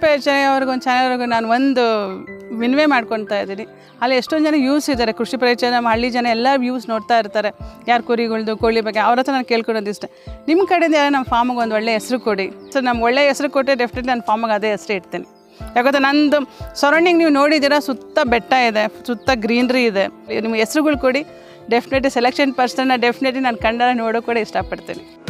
ಪರಿಚಯ ಅವ್ರಿಗೊಂದು ಚಾನಲ್ಗೂ ನಾನು ಒಂದು ವಿನಿಮಯ ಮಾಡ್ಕೊತಾ ಇದ್ದೀನಿ ಅಲ್ಲಿ ಎಷ್ಟೊಂದು ಜನ ಯೂಸ್ ಇದ್ದಾರೆ ಕೃಷಿ ಪರಿಚಯ ನಮ್ಮ ಹಳ್ಳಿ ಜನ ಎಲ್ಲ ವ್ಯೂಸ್ ನೋಡ್ತಾ ಇರ್ತಾರೆ ಯಾರು ಕುರಿಗಳ್ದು ಕೋಳಿ ಬಗ್ಗೆ ಅವ್ರ ಹತ್ರ ನಾನು ಕೇಳ್ಕೊಳೋದು ಇಷ್ಟ ನಿಮ್ಮ ಕಡೆಯಿಂದ ಯಾರು ನಮ್ಮ ಫಾರ್ಮಿಗೆ ಒಂದು ಒಳ್ಳೆ ಹೆಸರು ಕೊಡಿ ಸೊ ನಮ್ಗೆ ಒಳ್ಳೆ ಹೆಸರು ಕೊಟ್ಟರೆ ಡೆಫಿನೆಟ್ಲಿ ನನ್ನ ಫಾರ್ಮಿಗೆ ಅದೇ ಹೆಸರು ಇಡ್ತೀನಿ ಯಾಕಂದರೆ ನಂದು ಸರೌಂಡಿಂಗ್ ನೀವು ನೋಡಿದ್ದೀರಾ ಸುತ್ತ ಬೆಟ್ಟ ಇದೆ ಸುತ್ತ ಗ್ರೀನ್ರಿ ಇದೆ ನಿಮ್ಗೆ ಹೆಸರುಗಳು ಕೊಡಿ ಡೆಫಿನೆಟ್ಲಿ ಸೆಲೆಕ್ಷನ್ ಪರ್ಸನ್ನ ಡೆಫಿನೆಟ್ಲಿ ನಾನು ಕನ್ನಡ ನೋಡೋಕೆ ಕೂಡ ಇಷ್ಟಪಡ್ತೀನಿ